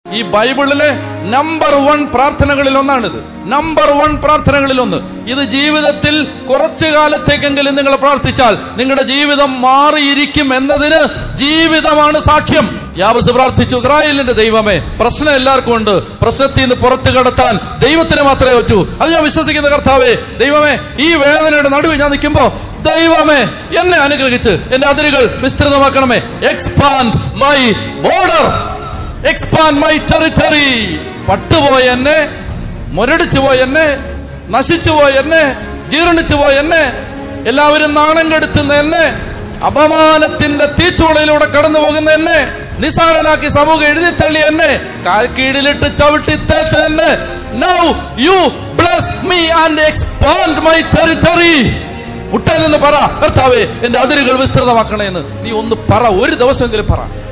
ഈ ബൈബിളിലെ number one പ്രാർത്ഥനകളിൽ ഒന്നാണിത് നമ്പർ വൺ പ്രാർത്ഥനകളിൽ ഒന്ന് ഇത് ജീവിതത്തിൽ കുറച്ചു കാലത്തേക്കെങ്കിലും നിങ്ങൾ പ്രാർത്ഥിച്ചാൽ നിങ്ങളുടെ ജീവിതം മാറിയിരിക്കും എന്നതിന് ജീവിതമാണ് സാക്ഷ്യം യാവസ് പ്രാർത്ഥിച്ചു ഇസ്രായേലിന്റെ ദൈവമേ പ്രശ്നം എല്ലാവർക്കും ഉണ്ട് പ്രശ്നത്തിൽ നിന്ന് പുറത്തു കടത്താൻ ദൈവത്തിന് മാത്രമേ പറ്റൂ അത് ഞാൻ വിശ്വസിക്കുന്ന കർത്താവേ ദൈവമേ ഈ വേദനയുടെ നടുവിൽ ഞാൻ നിൽക്കുമ്പോ ദൈവമേ എന്നെ അനുഗ്രഹിച്ച് എന്റെ അതിരുകൾ വിസ്തൃതമാക്കണമേ expand my border expand my territory പട്ടുപോയ എന്നെ മുരടിച്ചു പോയ എന്നെ നശിച്ചു പോയ എന്നെ ജീർണിച്ചു പോയ എന്നെ എല്ലാവരും നാണം കെടുത്തുന്ന എന്നെ അപമാനത്തിന്റെ തീച്ചൂളയിലൂടെ കടന്നു പോകുന്ന എന്നെ നിസാരനാക്കി സമൂഹം എഴുതിത്തള്ളി എന്നെ കാൽ കീഴിലിട്ട് ചവിട്ടി തേച്ച എന്നെ now you bless me and expand my territory മുട്ടയിൽ നിന്ന് പറ കർത്താവേ എന്റെ അതിരുകൾ വിസ്തൃതമാക്കണേന്ന് നീ ഒന്ന് പറ ഒരു ദിവസമെങ്കിലും പറ